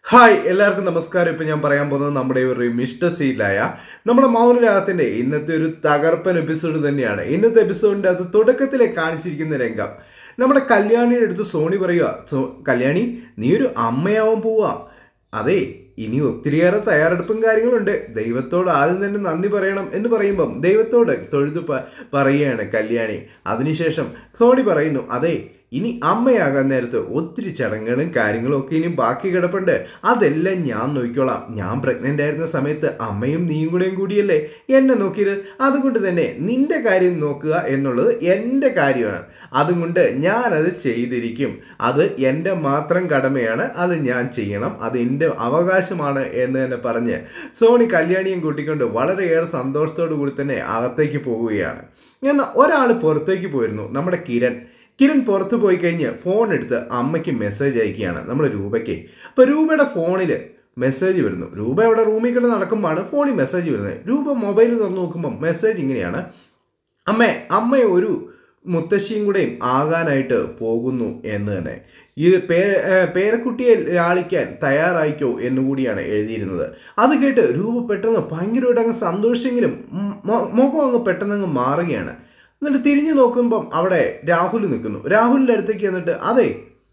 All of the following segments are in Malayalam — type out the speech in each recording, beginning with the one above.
ഹായ് എല്ലാവർക്കും നമസ്കാരം ഇപ്പം ഞാൻ പറയാൻ പോകുന്നത് നമ്മുടെ ഒരു മിസ്റ്റർ സീലായ നമ്മുടെ മൗനരാഗത്തിന്റെ ഇന്നത്തെ ഒരു തകർപ്പൻ എപ്പിസോഡ് തന്നെയാണ് ഇന്നത്തെ എപ്പിസോഡിന്റെ അത് തുടക്കത്തിലെ കാണിച്ചിരിക്കുന്ന രംഗം നമ്മുടെ കല്യാണിയുടെ അടുത്ത് സോണി പറയുക സോ കല്യാണി നീ ഒരു അമ്മയാവാൻ പോവാ അതെ ഇനി ഒത്തിരിയേറെ തയ്യാറെടുപ്പും കാര്യങ്ങളുണ്ട് ദൈവത്തോട് ആദ്യം തന്നെ നന്ദി പറയണം എന്ന് പറയുമ്പം ദൈവത്തോട് തൊഴുതു പ പറയുകയാണ് കല്യാണി അതിനുശേഷം സോണി പറയുന്നു അതെ ഇനി അമ്മയാകാൻ നേരത്ത് ഒത്തിരി ചടങ്ങുകളും കാര്യങ്ങളും ഒക്കെ ഇനിയും ബാക്കി കിടപ്പുണ്ട് അതെല്ലാം ഞാൻ നോക്കിക്കോളാം ഞാൻ പ്രഗ്നൻ്റ് ആയിരുന്ന സമയത്ത് അമ്മയും നീയും കൂടെയും കൂടിയല്ലേ എന്നെ നോക്കിയത് അതുകൊണ്ട് തന്നെ നിന്റെ കാര്യം നോക്കുക എന്നുള്ളത് എൻ്റെ കാര്യമാണ് അതുകൊണ്ട് ഞാനത് ചെയ്തിരിക്കും അത് എൻ്റെ മാത്രം കടമയാണ് അത് ഞാൻ ചെയ്യണം അത് എൻ്റെ അവകാശമാണ് എന്ന് തന്നെ പറഞ്ഞ് സോണി കല്യാണിയും കൂട്ടിക്കൊണ്ട് വളരെയേറെ സന്തോഷത്തോടു കൂടി തന്നെ അകത്തേക്ക് പോവുകയാണ് എന്നാൽ ഒരാൾ പുറത്തേക്ക് പോയിരുന്നു നമ്മുടെ കിരൺ കിരൺ പുറത്ത് പോയി കഴിഞ്ഞ് ഫോൺ എടുത്ത് അമ്മയ്ക്ക് മെസ്സേജ് അയക്കുകയാണ് നമ്മുടെ രൂപയ്ക്ക് അപ്പോൾ രൂപയുടെ ഫോണിൽ മെസ്സേജ് വരുന്നു രൂപ അവിടെ റൂമിൽ കിടന്ന് നടക്കുമ്പോഴാണ് ഫോണിൽ മെസ്സേജ് വരുന്നത് രൂപ മൊബൈൽ തുറന്ന് നോക്കുമ്പോൾ മെസ്സേജ് ഇങ്ങനെയാണ് അമ്മേ അമ്മ ഒരു മുത്തശ്ശിയും കൂടെയും ആകാനായിട്ട് പോകുന്നു എന്ന് തന്നെ ഈ പേര ഏർ പേരക്കുട്ടിയെ ലാളിക്കാൻ തയ്യാറായിക്കോ എന്നുകൂടിയാണ് എഴുതിയിരുന്നത് അത് കേട്ട് രൂപ പെട്ടെന്ന് ഭയങ്കരമായിട്ട് അങ്ങ് സന്തോഷിച്ചെങ്കിലും മൊ- മുഖം അങ്ങ് പെട്ടെന്ന് അങ്ങ് മാറുകയാണ് എന്നിട്ട് തിരിഞ്ഞു നോക്കുമ്പം അവിടെ രാഹുൽ നിൽക്കുന്നു രാഹുലിൻ്റെ അടുത്തേക്ക് എന്നിട്ട് അതെ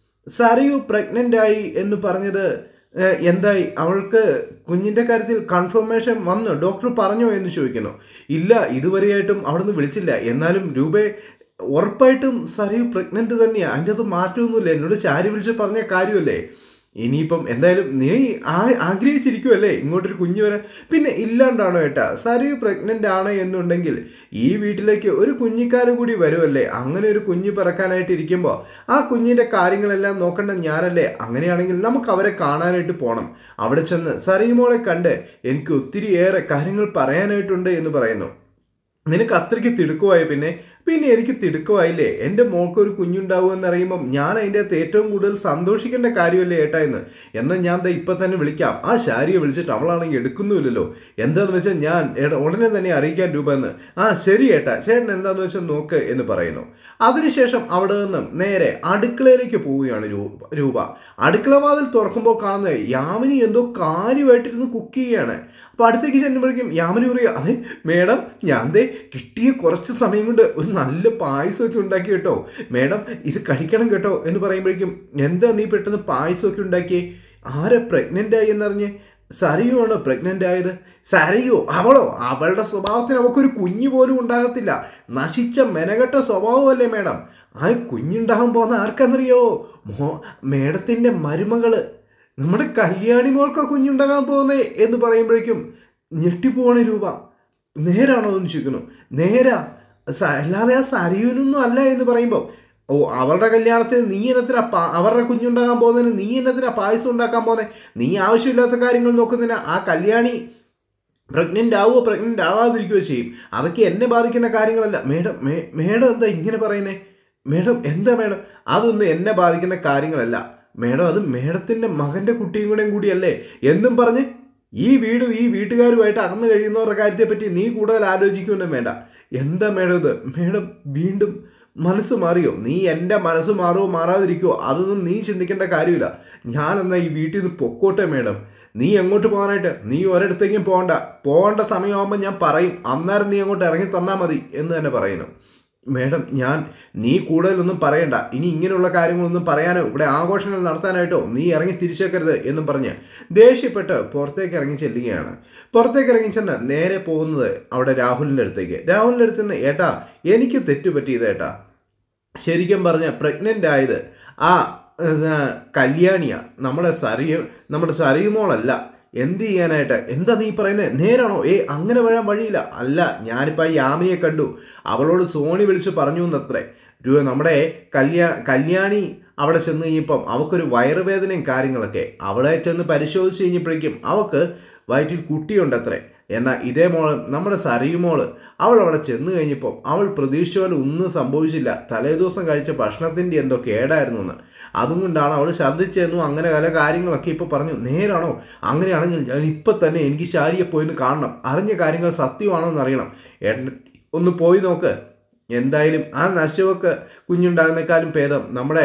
സരയു പ്രഗ്നൻ്റ് ആയി എന്ന് പറഞ്ഞത് ഏഹ്, എന്തായി അവൾക്ക് കുഞ്ഞിൻ്റെ കാര്യത്തിൽ കൺഫർമേഷൻ വന്നു ഡോക്ടർ പറഞ്ഞോ എന്ന് ചോദിക്കുന്നു ഇല്ല ഇതുവരെയായിട്ടും അവിടുന്ന് വിളിച്ചില്ല എന്നാലും രൂപയെ ഉറപ്പായിട്ടും സരയു പ്രഗ്നൻ്റ് തന്നെയാണ് അതിൻ്റെ അത് മാറ്റമൊന്നുമില്ല എന്നോട് ചാരി വിളിച്ച് പറഞ്ഞ കാര്യമല്ലേ ഇനിയിപ്പം എന്തായാലും നീ ആ ആഗ്രഹിച്ചിരിക്കുമല്ലേ ഇങ്ങോട്ടൊരു കുഞ്ഞ് വരാൻ പിന്നെ ഇല്ലാണ്ടാണോ ഏട്ടാ സരയു പ്രഗ്നൻ്റ് ആണ് എന്നുണ്ടെങ്കിൽ ഈ വീട്ടിലേക്ക് ഒരു കുഞ്ഞിക്കാര് കൂടി വരുമല്ലേ അങ്ങനെ ഒരു കുഞ്ഞ് പിറക്കാനായിട്ട് ഇരിക്കുമ്പോൾ ആ കുഞ്ഞിൻ്റെ കാര്യങ്ങളെല്ലാം നോക്കേണ്ട ഞാനല്ലേ അങ്ങനെയാണെങ്കിൽ നമുക്ക് അവരെ കാണാനായിട്ട് പോകണം അവിടെ ചെന്ന് സരയുമോളെ കണ്ട് എനിക്ക് ഒത്തിരിയേറെ കാര്യങ്ങൾ പറയാനായിട്ടുണ്ട് എന്ന് പറയുന്നു നിനക്ക് അത്രയ്ക്ക് തിടുക്കമായി പിന്നെ പിന്നെ എനിക്ക് തിടുക്കമായില്ലേ എൻ്റെ മോൾക്ക് ഒരു കുഞ്ഞുണ്ടാവുമെന്ന് അറിയുമ്പം ഞാൻ അതിൻ്റെ അകത്ത് ഏറ്റവും കൂടുതൽ സന്തോഷിക്കേണ്ട കാര്യമല്ലേ ഏട്ടാ എന്ന് എന്നാൽ ഞാൻ ദാ ഇപ്പം തന്നെ വിളിക്കാം ആ ശാരിയെ വിളിച്ചിട്ട് അവളാണെങ്കിൽ എടുക്കുന്നുമില്ലല്ലോ എന്താണെന്ന് വെച്ചാൽ ഞാൻ ഏട്ടാ ഉടനെ തന്നെ അറിയിക്കാൻ രൂപ എന്ന് ആ ശരി ഏട്ടാ ചേട്ടൻ എന്താണെന്ന് വെച്ചാൽ നോക്ക് എന്ന് പറയുന്നു അതിനുശേഷം അവിടെ നിന്നും നേരെ അടുക്കളയിലേക്ക് പോവുകയാണ് രൂപ രൂപ അടുക്കള വാതിൽ തുറക്കുമ്പോൾ കാണുന്നത് യാമിനി എന്തോ കാര്യമായിട്ടിരുന്ന് കുക്ക് ചെയ്യുകയാണ് അപ്പോൾ അടുത്തേക്ക് ചെല്ലുമ്പോഴേക്കും യാമിനി പറയുക അതെ മേഡം ഞാൻ ദേ കിട്ടിയ കുറച്ച് സമയം കൊണ്ട് ഒരു നല്ല പായസമൊക്കെ ഉണ്ടാക്കി കേട്ടോ മേഡം ഇത് കഴിക്കണം കേട്ടോ എന്ന് പറയുമ്പോഴേക്കും എന്താ നീ പെട്ടെന്ന് പായസമൊക്കെ ഉണ്ടാക്കിയേ ആരെ പ്രഗ്നൻ്റ് ആയി എന്നറിഞ്ഞ് സരയു ആണോ പ്രഗ്നൻ്റ് ആയത് സരയോ അവളോ അവളുടെ സ്വഭാവത്തിന് അവൾക്കൊരു കുഞ്ഞു പോലും ഉണ്ടാകത്തില്ല നശിച്ച മെനകെട്ട സ്വഭാവമല്ലേ മേഡം ആ കുഞ്ഞുണ്ടാകാൻ പോകുന്ന ആർക്കെന്നറിയോ മോ മേഡത്തിൻ്റെ മരുമകള് നമ്മുടെ കല്യാണി മോൾക്കാ കുഞ്ഞുണ്ടാകാൻ പോകുന്നേ എന്ന് പറയുമ്പോഴേക്കും ഞെട്ടിപ്പോവാണ് രൂപ നേരാണോ എന്ന് ചോദിക്കുന്നു നേരാ സ- അല്ലാതെ ആ സരയുനൊന്നും അല്ല എന്ന് പറയുമ്പോൾ ഓ അവളുടെ കല്യാണത്തിന് നീ എന്നത്തിനാ പാ അവരുടെ കുഞ്ഞുണ്ടാകാൻ പോകുന്നതിന് നീ എന്നത്തിനാ പായസം ഉണ്ടാക്കാൻ പോകുന്നത് നീ ആവശ്യമില്ലാത്ത കാര്യങ്ങൾ നോക്കുന്നതിന് ആ കല്യാണി പ്രഗ്നൻ്റ് ആവുകയോ പ്രഗ്നൻ്റ് ആവാതിരിക്കുകയോ ചെയ്യും അതൊക്കെ എന്നെ ബാധിക്കുന്ന കാര്യങ്ങളല്ല മേഡം മേ മേഡം എന്താ ഇങ്ങനെ പറയുന്നേ മേഡം എന്താ മേഡം അതൊന്നും എന്നെ ബാധിക്കുന്ന കാര്യങ്ങളല്ല മേഡം അത് മേഡത്തിൻ്റെ മകൻ്റെ കുട്ടിയും കൂടെയും കൂടിയല്ലേ എന്നും പറഞ്ഞ് ഈ വീടും ഈ വീട്ടുകാരുമായിട്ട് അകന്നു കഴിയുന്നവരുടെ കാര്യത്തെപ്പറ്റി നീ കൂടുതൽ ആലോചിക്കുമെന്നും വേണ്ട എന്താ മേഡം ഇത് മേഡം വീണ്ടും മനസ്സ് മാറിയോ നീ എൻ്റെ മനസ്സ് മാറുമോ മാറാതിരിക്കുമോ അതൊന്നും നീ ചിന്തിക്കേണ്ട കാര്യമില്ല ഞാൻ എന്നാൽ ഈ വീട്ടിൽ നിന്ന് പൊക്കോട്ടെ മേഡം നീ എങ്ങോട്ട് പോകാനായിട്ട് നീ ഒരിടത്തേക്കും പോകണ്ട പോകേണ്ട സമയമാകുമ്പോൾ ഞാൻ പറയും അന്നേരം നീ അങ്ങോട്ട് ഇറങ്ങി തന്നാൽ മതി എന്ന് തന്നെ പറയുന്നു മേഡം ഞാൻ നീ കൂടുതലൊന്നും പറയണ്ട ഇനി ഇങ്ങനെയുള്ള കാര്യങ്ങളൊന്നും പറയാനോ ഇവിടെ ആഘോഷങ്ങൾ നടത്താനായിട്ടോ നീ ഇറങ്ങി തിരിച്ചേക്കരുത് എന്നും പറഞ്ഞ് ദേഷ്യപ്പെട്ട് പുറത്തേക്ക് ഇറങ്ങി ചെല്ലുകയാണ് പുറത്തേക്ക് ഇറങ്ങി ചെന്ന് നേരെ പോകുന്നത് അവിടെ രാഹുലിൻ്റെ അടുത്തേക്ക് രാഹുലിൻ്റെ അടുത്ത് നിന്ന് ഏട്ടാ എനിക്ക് തെറ്റുപറ്റിയത് ഏട്ടാ ശരിക്കും പറഞ്ഞ പ്രഗ്നൻ്റ് ആയത് ആ ഏഹ്, കല്യാണിയ നമ്മുടെ സറിയ നമ്മുടെ സറിയുമോളല്ല എന്ത് ചെയ്യാനായിട്ട് എന്താ നീ പറയുന്നത് നേരാണോ ഏ അങ്ങനെ വരാൻ വഴിയില്ല അല്ല ഞാനിപ്പോൾ ഈ യാമിനിയെ കണ്ടു അവളോട് സോണി വിളിച്ച് പറഞ്ഞു എന്നത്രേ രു- നമ്മുടെ കല്യാ കല്യാണി അവിടെ ചെന്ന് കഴിഞ്ഞപ്പം അവൾക്കൊരു വയറുവേദനയും കാര്യങ്ങളൊക്കെ അവളെ ചെന്ന് പരിശോധിച്ച് കഴിഞ്ഞപ്പോഴേക്കും അവൾക്ക് വയറ്റിൽ കുട്ടിയുണ്ടത്രേ എന്നാൽ ഇതേ മോള് നമ്മുടെ സരിയുമോള് അവൾ അവിടെ ചെന്ന് കഴിഞ്ഞപ്പം അവൾ പ്രതീക്ഷിച്ച പോലെ ഒന്നും സംഭവിച്ചില്ല തലേദിവസം കഴിച്ച ഭക്ഷണത്തിൻ്റെ എന്തോ കേടായിരുന്നു എന്ന് അതും കൊണ്ടാണ് അവൾ ഛർദ്ദിച്ചെന്നും അങ്ങനെ പല കാര്യങ്ങളൊക്കെ ഇപ്പോൾ പറഞ്ഞു നേരാണോ അങ്ങനെയാണെങ്കിൽ ഞാൻ ഇപ്പം തന്നെ എനിക്ക് ശാരിയെ പോയിന്ന് കാണണം അറിഞ്ഞ കാര്യങ്ങൾ സത്യമാണോ എന്ന് അറിയണം എൻ- ഒന്ന് പോയി നോക്ക് എന്തായാലും ആ നശവക്ക് കുഞ്ഞുണ്ടാകുന്നേക്കാളും ഭേദം നമ്മുടെ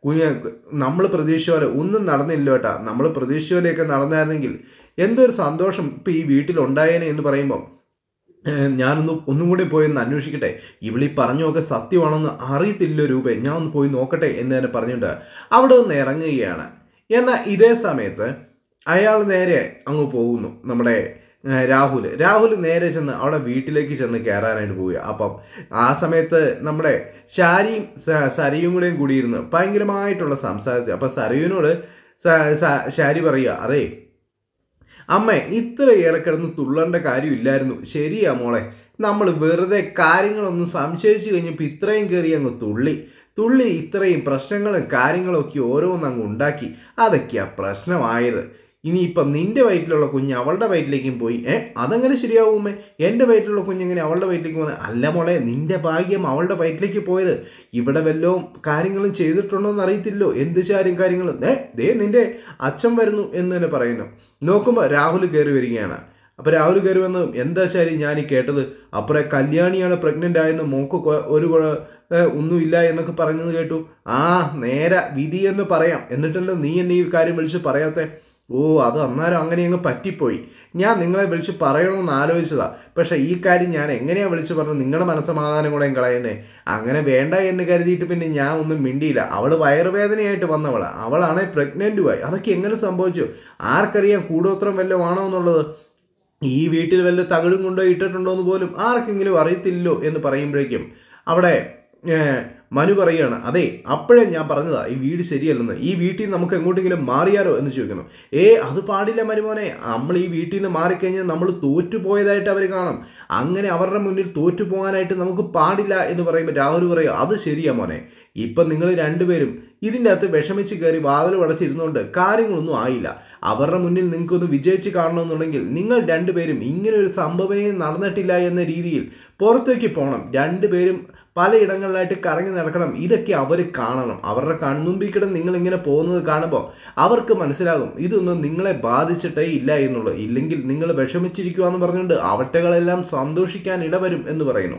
കുഞ്ഞ നമ്മൾ പ്രതീക്ഷിച്ച പോലെ ഒന്നും നടന്നില്ല കേട്ടാ നമ്മൾ പ്രതീക്ഷിച്ച പോലെയൊക്കെ നടന്നായിരുന്നെങ്കിൽ എന്തൊരു സന്തോഷം ഇപ്പം ഈ വീട്ടിലുണ്ടായേനെ എന്ന് പറയുമ്പം ഏഹ് ഞാനൊന്ന് ഒന്നും കൂടി പോയി ഒന്ന് അന്വേഷിക്കട്ടെ ഇവിളീ പറഞ്ഞൊക്കെ സത്യമാണെന്ന് അറിയത്തില്ല രൂപേ ഞാൻ ഒന്ന് പോയി നോക്കട്ടെ എന്ന് തന്നെ പറഞ്ഞിട്ട് അവിടെ നിന്ന് ഇറങ്ങുകയാണ് എന്നാൽ ഇതേ സമയത്ത് അയാൾ നേരെ അങ്ങ് പോകുന്നു നമ്മുടെ ഏഹ് രാഹുൽ രാഹുൽ നേരെ ചെന്ന് അവിടെ വീട്ടിലേക്ക് ചെന്ന് കയറാനായിട്ട് പോവുക അപ്പം ആ സമയത്ത് നമ്മുടെ ശാരിയും സ- സരയും കൂടെയും കൂടിയിരുന്ന് ഭയങ്കരമായിട്ടുള്ള സംസാരത്തിൽ അപ്പം സരയുവിനോട് സ- സ- ശാരി പറയുക അതേ അമ്മ ഇത്രയേറെ കിടന്ന് തുള്ളേണ്ട കാര്യമില്ലായിരുന്നു ശരിയാ മോളെ നമ്മൾ വെറുതെ കാര്യങ്ങളൊന്നും സംശയിച്ചു കഴിഞ്ഞപ്പോൾ ഇത്രയും കയറി അങ്ങ് തുള്ളി തുള്ളി ഇത്രയും പ്രശ്നങ്ങളും കാര്യങ്ങളും ഒക്കെ ഓരോന്നങ്ങ് ഉണ്ടാക്കി അതൊക്കെയാ പ്രശ്നമായത് ഇനിയിപ്പം നിന്റെ വയറ്റിലുള്ള കുഞ്ഞ് അവളുടെ വയറ്റിലേക്കും പോയി ഏ അതങ്ങനെ ശരിയാവുമേ എൻ്റെ വയറ്റിലുള്ള കുഞ്ഞെങ്ങനെ അവളുടെ വയറ്റിലേക്ക് പോകുന്നത് അല്ല മോളെ നിന്റെ ഭാഗ്യം അവളുടെ വയറ്റിലേക്ക് പോയത് ഇവിടെ വല്ലതും കാര്യങ്ങളും ചെയ്തിട്ടുണ്ടോ എന്ന് അറിയത്തില്ലോ എന്ത് ചാരും കാര്യങ്ങളും ഏ ദേ നിന്റെ അച്ഛൻ വരുന്നു എന്ന് തന്നെ പറയുന്നു നോക്കുമ്പോൾ രാഹുൽ കയറി വരികയാണ് അപ്പോൾ രാഹുൽ കയറി വന്ന് എന്താ ശരി ഞാൻ ഈ കേട്ടത് അപ്പുറം കല്യാണിയാണ് പ്രഗ്നൻ്റ് ആയെന്ന് മോക്ക് കൊ- ഒരു കുഴ- ഏ, ഒന്നുമില്ല എന്നൊക്കെ പറഞ്ഞത് കേട്ടു ആ നേരെ വിധി എന്ന് പറയാം എന്നിട്ടല്ലോ നീ എന്നെ ഈ കാര്യം വിളിച്ച് പറയാത്തെ ഓ അത് അന്നേരം അങ്ങനെ അങ്ങ് പറ്റിപ്പോയി ഞാൻ നിങ്ങളെ വിളിച്ച് പറയണമെന്ന് ആലോചിച്ചതാ പക്ഷേ ഈ കാര്യം ഞാൻ എങ്ങനെയാ വിളിച്ച് പറഞ്ഞത് നിങ്ങളുടെ മനസ്സമാധാനം കൂടെ കളയുന്നേ അങ്ങനെ വേണ്ട എന്ന് കരുതിയിട്ട് പിന്നെ ഞാൻ ഒന്നും മിണ്ടിയില്ല അവൾ വയറുവേദനയായിട്ട് വന്നവളാ അവളാണെ പ്രഗ്നൻറ്റുമായി അതൊക്കെ എങ്ങനെ സംഭവിച്ചു ആർക്കറിയാം കൂടോത്രം വല്ലതും ആണോ എന്നുള്ളത് ഈ വീട്ടിൽ വല്ല തകിടും കൊണ്ടോ ഇട്ടിട്ടുണ്ടോ എന്ന് പോലും ആർക്കെങ്കിലും അറിയത്തില്ലോ എന്ന് പറയുമ്പോഴേക്കും അവിടെ ഏഹ്, മനു പറയുകയാണ് അതെ അപ്പോഴേ ഞാൻ പറഞ്ഞതാ ഈ വീട് ശരിയല്ലെന്ന് ഈ വീട്ടിൽ നിന്ന് നമുക്ക് എങ്ങോട്ടെങ്കിലും മാറിയാലോ എന്ന് ചോദിക്കുന്നു ഏ അത് പാടില്ല മരുമോനെ നമ്മൾ ഈ വീട്ടിൽ നിന്ന് മാറിക്കഴിഞ്ഞാൽ നമ്മൾ തോറ്റുപോയതായിട്ട് അവർ കാണും അങ്ങനെ അവരുടെ മുന്നിൽ തോറ്റു പോകാനായിട്ട് നമുക്ക് പാടില്ല എന്ന് പറയുമ്പോൾ രാഹുൽ പറയുക അത് ശരിയാ മോനെ ഇപ്പം നിങ്ങൾ രണ്ടുപേരും ഇതിൻ്റെ അകത്ത് വിഷമിച്ച് കയറി വാതിൽ അടച്ചിരുന്നുകൊണ്ട് കാര്യങ്ങളൊന്നും ആയില്ല അവരുടെ മുന്നിൽ നിങ്ങൾക്കൊന്ന് വിജയിച്ച് കാണണമെന്നുണ്ടെങ്കിൽ നിങ്ങൾ രണ്ടുപേരും ഇങ്ങനെ ഒരു സംഭവമേ നടന്നിട്ടില്ല എന്ന രീതിയിൽ പുറത്തേക്ക് പോകണം രണ്ടുപേരും പലയിടങ്ങളിലായിട്ട് കറങ്ങി നടക്കണം ഇതൊക്കെ അവർ കാണണം അവരുടെ കൺമുമ്പിൽ കിടന്ന് നിങ്ങളിങ്ങനെ പോകുന്നത് കാണുമ്പോൾ അവർക്ക് മനസ്സിലാകും ഇതൊന്നും നിങ്ങളെ ബാധിച്ചിട്ടേ ഇല്ല എന്നുള്ളത് ഇല്ലെങ്കിൽ നിങ്ങൾ വിഷമിച്ചിരിക്കുക എന്ന് പറഞ്ഞുകൊണ്ട് അവറ്റകളെല്ലാം സന്തോഷിക്കാൻ ഇടവരും എന്ന് പറയുന്നു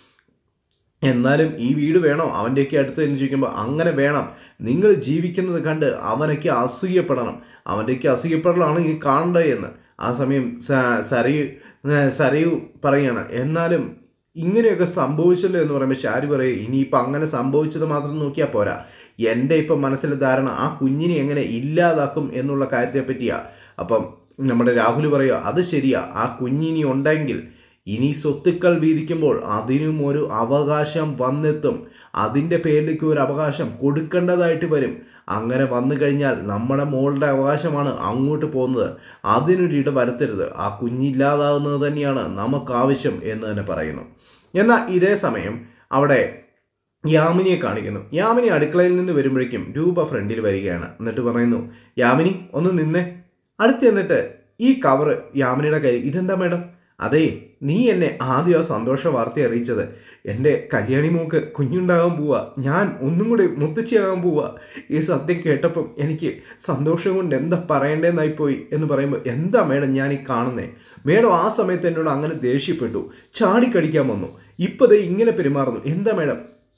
എന്നാലും ഈ വീട് വേണോ അവൻ്റെയൊക്കെ അടുത്ത് എന്ന് ചോദിക്കുമ്പോൾ അങ്ങനെ വേണം നിങ്ങൾ ജീവിക്കുന്നത് കണ്ട് അവനൊക്കെ അസൂയപ്പെടണം അവൻ്റെയൊക്കെ അസൂയപ്പെടലാണ് ഇനി കാണേണ്ടത് എന്ന് ആ സമയം സ- സരയു ഏ, സരയു പറയാണ് എന്നാലും ഇങ്ങനെയൊക്കെ സംഭവിച്ചല്ലോ എന്ന് പറയുമ്പോൾ ഷാരി പറയും ഇനിയിപ്പോൾ അങ്ങനെ സംഭവിച്ചത് മാത്രം നോക്കിയാൽ പോരാ എൻ്റെ ഇപ്പം മനസ്സിലെ ധാരണ ആ കുഞ്ഞിനെ എങ്ങനെ ഇല്ലാതാക്കും എന്നുള്ള കാര്യത്തെ പറ്റിയാ അപ്പം നമ്മുടെ രാഹുൽ പറയുക അത് ശരിയാ ആ കുഞ്ഞിനി ഉണ്ടെങ്കിൽ ഇനി സ്വത്തുക്കൾ വീതിക്കുമ്പോൾ അതിനും ഒരു അവകാശം വന്നെത്തും അതിൻ്റെ പേരിലേക്ക് ഒരു അവകാശം കൊടുക്കേണ്ടതായിട്ട് വരും അങ്ങനെ വന്നു കഴിഞ്ഞാൽ നമ്മുടെ മോളുടെ അവകാശമാണ് അങ്ങോട്ട് പോകുന്നത് അതിനൊരിട വരുത്തരുത് ആ കുഞ്ഞില്ലാതാകുന്നത് തന്നെയാണ് നമുക്ക് ആവശ്യം എന്ന് തന്നെ പറയുന്നു എന്നാൽ ഇതേ സമയം അവിടെ യാമിനിയെ കാണിക്കുന്നു യാമിനി അടുക്കളയിൽ നിന്ന് വരുമ്പോഴേക്കും രൂപ ഫ്രണ്ടിൽ വരികയാണ് എന്നിട്ട് പറയുന്നു യാമിനി ഒന്ന് നിന്നേ അടുത്ത് എന്നിട്ട് ഈ കവറ് യാമിനിയുടെ കൈ ഇതെന്താ മേഡം അതെ നീ എന്നെ ആദ്യം ആ സന്തോഷ വാർത്ത അറിയിച്ചത് എൻ്റെ കല്യാണി മോക്ക് കുഞ്ഞുണ്ടാകാൻ പോവാ ഞാൻ ഒന്നും കൂടി മുത്തച്ഛയാകാൻ പോവാ ഈ സത്യം കേട്ടപ്പം എനിക്ക് സന്തോഷം കൊണ്ട് എന്താ പറയേണ്ടതെന്നായി പോയി എന്ന് പറയുമ്പോൾ എന്താ മേഡം ഞാൻ ഈ കാണുന്നേ മേഡം ആ സമയത്ത് എന്നോട് അങ്ങനെ ദേഷ്യപ്പെട്ടു ചാടിക്കടിക്കാൻ വന്നു ഇപ്പോൾ ദേ ഇങ്ങനെ പെരുമാറുന്നു എന്താ മേഡം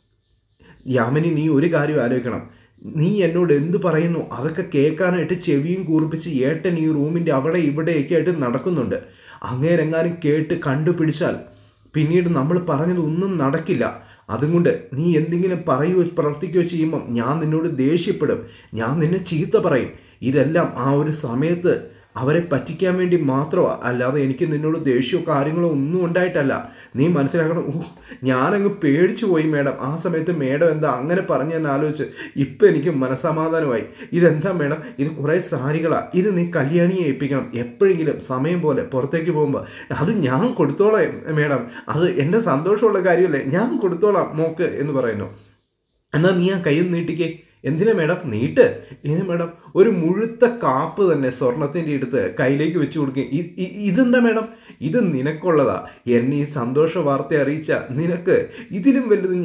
യാമിനി നീ ഒരു കാര്യം ആലോചിക്കണം നീ എന്നോട് എന്ത് പറയുന്നു അതൊക്കെ കേൾക്കാനായിട്ട് ചെവിയും കൂർപ്പിച്ച് ഏട്ടൻ ഈ റൂമിൻ്റെ അവിടെ ഇവിടെയൊക്കെ ആയിട്ട് നടക്കുന്നുണ്ട് അങ്ങേരെങ്ങാനും കേട്ട് കണ്ടുപിടിച്ചാൽ പിന്നീട് നമ്മൾ പറഞ്ഞത് ഒന്നും നടക്കില്ല അതുകൊണ്ട് നീ എന്തെങ്കിലും പറയുകയോ പ്രവർത്തിക്കുകയോ ചെയ്യുമ്പം ഞാൻ നിന്നോട് ദേഷ്യപ്പെടും ഞാൻ നിന്നെ ചീത്ത പറയും ഇതെല്ലാം ആ ഒരു സമയത്ത് അവരെ പറ്റിക്കാൻ വേണ്ടി മാത്രമാണ് അല്ലാതെ എനിക്ക് നിന്നോട് ദേഷ്യമോ കാര്യങ്ങളോ ഒന്നും ഉണ്ടായിട്ടല്ല നീ മനസ്സിലാക്കണം ഓ ഞാനങ്ങ് പേടിച്ചു പോയി മേഡം ആ സമയത്ത് മേഡം എന്താ അങ്ങനെ പറഞ്ഞെന്ന് ആലോചിച്ച് ഇപ്പം എനിക്ക് മനസമാധാനമായി ഇതെന്താ മേഡം ഇത് കുറേ സാരികളാണ് ഇത് നീ കല്യാണിയെ ഏൽപ്പിക്കണം എപ്പോഴെങ്കിലും സമയം പോലെ പുറത്തേക്ക് പോകുമ്പോൾ അത് ഞാൻ കൊടുത്തോളാം മേഡം അത് എൻ്റെ സന്തോഷമുള്ള കാര്യമല്ലേ ഞാൻ കൊടുത്തോളാം മോക്ക് എന്ന് പറയുന്നു എന്നാൽ നീ ആ കയ്യിൽ നീട്ടിക്കേ എന്തിനാ മേഡം നീട്ട് ഇതിന് മേഡം ഒരു മുഴുത്ത കാപ്പ് തന്നെ സ്വർണത്തിൻ്റെ എടുത്ത് കയ്യിലേക്ക് വെച്ച് കൊടുക്കുകയും ഇ- ഇ- ഇതെന്താ മേഡം ഇത് നിനക്കുള്ളതാ എന്നെ ഈ സന്തോഷ വാർത്ത അറിയിച്ച നിനക്ക് ഇതിലും വലുത് ഞാൻ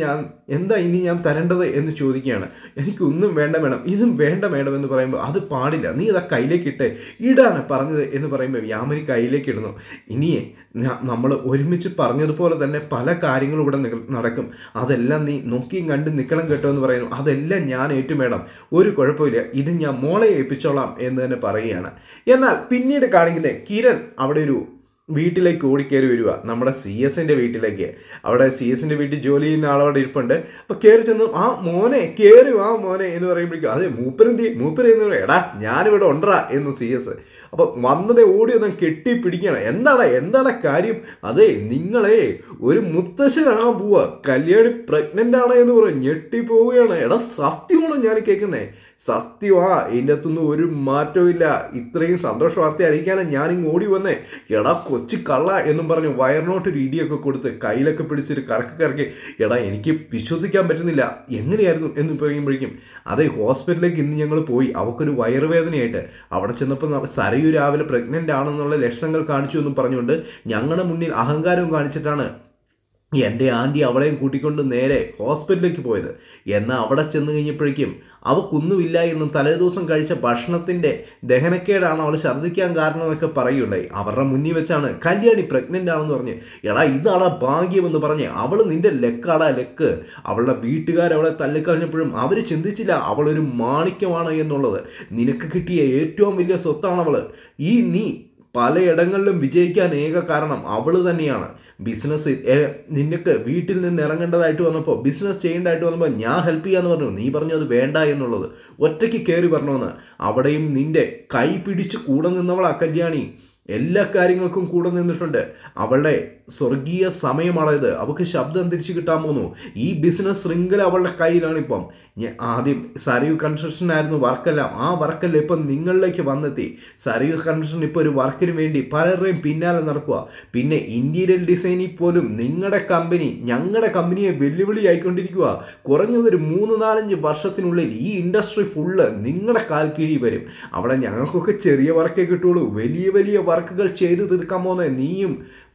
എന്താ ഇനി ഞാൻ തരേണ്ടത് എന്ന് ചോദിക്കുകയാണ് എനിക്കൊന്നും വേണ്ട മേഡം ഇതും വേണ്ട മേഡം എന്ന് പറയുമ്പോൾ അത് പാടില്ല നീ ഇതാ കയ്യിലേക്ക് ഇട്ടേ ഇടാണ് പറഞ്ഞത് എന്ന് പറയുമ്പോൾ യാമിനി കയ്യിലേക്ക് ഇടുന്നു ഇനിയേ നമ്മൾ ഒരുമിച്ച് പറഞ്ഞതുപോലെ തന്നെ പല കാര്യങ്ങളും ഇവിടെ നിക- നടക്കും അതെല്ലാം നീ നോക്കിയും കണ്ട് നിൽക്കണം കേട്ടോ എന്ന് പറയുന്നു അതെല്ലാം ഞാൻ ഏറ്റു മേഡം ഒരു കുഴപ്പമില്ല ഇത് ഞാൻ മോളെ ഏൽപ്പിച്ചോളാം എന്ന് തന്നെ പറയുകയാണ് എന്നാൽ പിന്നീട് കാണിക്കുന്നത് കിരൺ അവിടെ ഒരു വീട്ടിലേക്ക് ഓടിക്കയറി വരിക നമ്മുടെ സി എസിൻ്റെ വീട്ടിലേക്ക് അവിടെ സി എസിൻ്റെ വീട്ടിൽ ജോലി ചെയ്യുന്ന ആളവിടെ ഇരിപ്പുണ്ട് അപ്പോൾ കയറി ചെന്നു ആ മോനെ കയറി വാ മോനെ എന്ന് പറയുമ്പോഴേക്കും അതെ മൂപ്പരെന്തി മൂപ്പര് എന്ന് പറയും എടാ ഞാനിവിടെ ഉണ്ടറാ എന്ന് സി എസ് അപ്പോൾ വന്നതേ ഓടി ഒന്ന് കെട്ടി പിടിക്കണം എന്താണ് എന്താണ് കാര്യം അതെ നിങ്ങളെ ഒരു മുത്തശ്ശനാകാൻ പോവാ കല്യാണി പ്രഗ്നൻ്റ് ആണ് എന്ന് പറയും ഞെട്ടി പോവുകയാണ് എടാ സത്യമാണോ ഞാൻ കേൾക്കുന്നേ സത്യമാ ഇതിൻ്റെ അകത്തൊന്നും ഒരു മാറ്റവും ഇല്ല ഇത്രയും സന്തോഷ വാർത്ത അറിയിക്കാനാണ് ഞാനിങ്ങ് ഓടി വന്നേ എടാ കൊച്ചു കള്ള എന്നും പറഞ്ഞ് വയറിനോട്ടൊരു ഇടിയൊക്കെ കൊടുത്ത് കയ്യിലൊക്കെ പിടിച്ചൊരു കറക്കി കറക്കി എടാ എനിക്ക് വിശ്വസിക്കാൻ പറ്റുന്നില്ല എങ്ങനെയായിരുന്നു എന്ന് പറയുമ്പോഴേക്കും അതെ ഹോസ്പിറ്റലിലേക്ക് ഇന്ന് ഞങ്ങൾ പോയി അവൾക്കൊരു വയറുവേദനയായിട്ട് അവിടെ ചെന്നപ്പോൾ ന- സരയു രാവിലെ പ്രഗ്നൻ്റ് ആണെന്നുള്ള ലക്ഷണങ്ങൾ കാണിച്ചു എന്നും പറഞ്ഞുകൊണ്ട് ഞങ്ങളുടെ മുന്നിൽ അഹങ്കാരവും കാണിച്ചിട്ടാണ് എൻ്റെ ആൻറ്റി അവളെയും കൂട്ടിക്കൊണ്ട് നേരെ ഹോസ്പിറ്റലിലേക്ക് പോയത് എന്നാൽ അവിടെ ചെന്ന് കഴിഞ്ഞപ്പോഴേക്കും അവക്കൊന്നുമില്ല എന്നും തലേദിവസം കഴിച്ച ഭക്ഷണത്തിൻ്റെ ദഹനക്കേടാണ് അവൾ ഛർദ്ദിക്കാൻ കാരണം എന്നൊക്കെ പറയുണ്ടായി അവരുടെ മുന്നിൽ വെച്ചാണ് കല്യാണി പ്രഗ്നൻ്റ് ആണെന്ന് പറഞ്ഞ് എടാ ഇതാടാ ഭാഗ്യം എന്ന് പറഞ്ഞ് അവൾ നിന്റെ ലെക്കാടാ ലെക്ക് അവളുടെ വീട്ടുകാർ അവളെ തള്ളിക്കളഞ്ഞപ്പോഴും അവർ ചിന്തിച്ചില്ല അവളൊരു മാണിക്യമാണ് എന്നുള്ളത് നിനക്ക് കിട്ടിയ ഏറ്റവും വലിയ സ്വത്താണ് അവൾ ഈ നീ പലയിടങ്ങളിലും വിജയിക്കാൻ ഏക കാരണം അവൾ തന്നെയാണ് ബിസിനസ് നിനക്ക് വീട്ടിൽ നിന്ന് ഇറങ്ങേണ്ടതായിട്ട് വന്നപ്പോൾ ബിസിനസ് ചെയ്യേണ്ടതായിട്ട് വന്നപ്പോൾ ഞാൻ ഹെൽപ്പ് ചെയ്യാന്ന് പറഞ്ഞു നീ പറഞ്ഞു അത് വേണ്ട എന്നുള്ളത് ഒറ്റയ്ക്ക് കയറി പറഞ്ഞോന്ന് അവിടെയും നിന്റെ കൈ പിടിച്ച് കൂടെ നിന്നവളാ കല്യാണി എല്ലാ കാര്യങ്ങൾക്കും കൂടെ നിന്നിട്ടുണ്ട് അവളുടെ സ്വർഗീയ സമയമാണത് അവൾക്ക് ശബ്ദം തിരിച്ചു കിട്ടാൻ പോകുന്നു ഈ ബിസിനസ് ശൃംഖല അവളുടെ കയ്യിലാണിപ്പം ഞാൻ ആദ്യം സരയു കൺസ്ട്രക്ഷൻ ആയിരുന്നു വർക്കെല്ലാം ആ വർക്കെല്ലാം ഇപ്പം നിങ്ങളിലേക്ക് വന്നെത്തി സരയു കൺസ്ട്രക്ഷൻ ഇപ്പോൾ ഒരു വർക്കിന് വേണ്ടി പലരുടെയും പിന്നാലെ നടക്കുക പിന്നെ ഇൻറ്റീരിയർ ഡിസൈനിൽ പോലും നിങ്ങളുടെ കമ്പനി ഞങ്ങളുടെ കമ്പനിയെ വെല്ലുവിളി ആയിക്കൊണ്ടിരിക്കുക കുറഞ്ഞതൊരു മൂന്ന് നാലഞ്ച് വർഷത്തിനുള്ളിൽ ഈ ഇൻഡസ്ട്രി ഫുള്ള് നിങ്ങളുടെ കാൽ കീഴി വരും അവിടെ ഞങ്ങൾക്കൊക്കെ ചെറിയ വർക്കേ കിട്ടുള്ളൂ വലിയ വലിയ വർക്കുകൾ ചെയ്തു തീർക്കാൻ പോകുന്നത് നീയും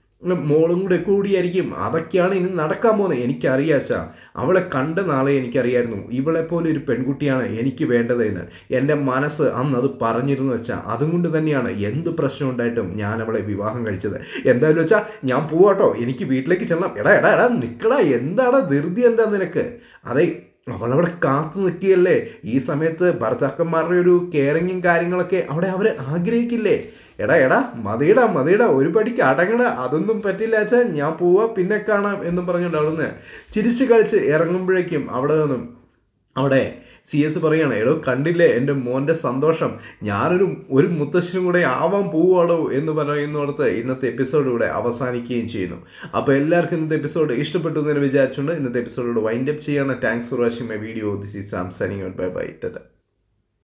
മോളും കൂടെ കൂടിയായിരിക്കും അതൊക്കെയാണ് ഇനി നടക്കാൻ പോകുന്നത് എനിക്കറിയാച്ചാ അവളെ കണ്ട നാളെ എനിക്കറിയായിരുന്നു ഇവളെ പോലെ ഒരു പെൺകുട്ടിയാണ് എനിക്ക് വേണ്ടതെന്ന് എൻ്റെ മനസ്സ് അന്ന് അത് പറഞ്ഞിരുന്നു വെച്ചാൽ അതുകൊണ്ട് തന്നെയാണ് എന്ത് പ്രശ്നം ഉണ്ടായിട്ടും ഞാൻ അവളെ വിവാഹം കഴിച്ചത് എന്തായാലും വെച്ചാൽ ഞാൻ പോവാട്ടോ എനിക്ക് വീട്ടിലേക്ക് ചെല്ലണം എടാ എടാ എടാ നിൽക്കടാ എന്താടാ ധൃതി എന്താ നിനക്ക് അതെ അവളവിടെ കാത്തു നിൽക്കുകയല്ലേ ഈ സമയത്ത് ഭർത്താക്കന്മാരുടെ ഒരു കെയറിങ്ങും കാര്യങ്ങളൊക്കെ അവിടെ അവർ ആഗ്രഹിക്കില്ലേ എടാ എടാ മതിയടാ മതിയടാ ഒരു പടിക്ക് അടങ്ങട അതൊന്നും പറ്റില്ല അച്ഛാ ഞാൻ പോവാ പിന്നെ കാണാം എന്നും പറഞ്ഞുകൊണ്ട് അവിടുന്ന് ചിരിച്ച് കളിച്ച് ഇറങ്ങുമ്പോഴേക്കും അവിടെ നിന്നും അവിടെ സി എസ് പറയാണ് എടോ കണ്ടില്ലേ എൻ്റെ മോൻ്റെ സന്തോഷം ഞാനൊരു ഒരു മുത്തശ്ശനും കൂടെ ആവാൻ പോവാടോ എന്ന് പറയുന്നിടത്ത് ഇന്നത്തെ എപ്പിസോഡ് ഇവിടെ അവസാനിക്കുകയും ചെയ്യുന്നു അപ്പോൾ എല്ലാവർക്കും ഇന്നത്തെ എപ്പിസോഡ് ഇഷ്ടപ്പെട്ടു എന്ന് വിചാരിച്ചുകൊണ്ട് ഇന്നത്തെ എപ്പിസോഡോട് വൈൻഡ് അപ്പ് ചെയ്യാണ് thanks for watching my video this is Sam signing out bye bye Tata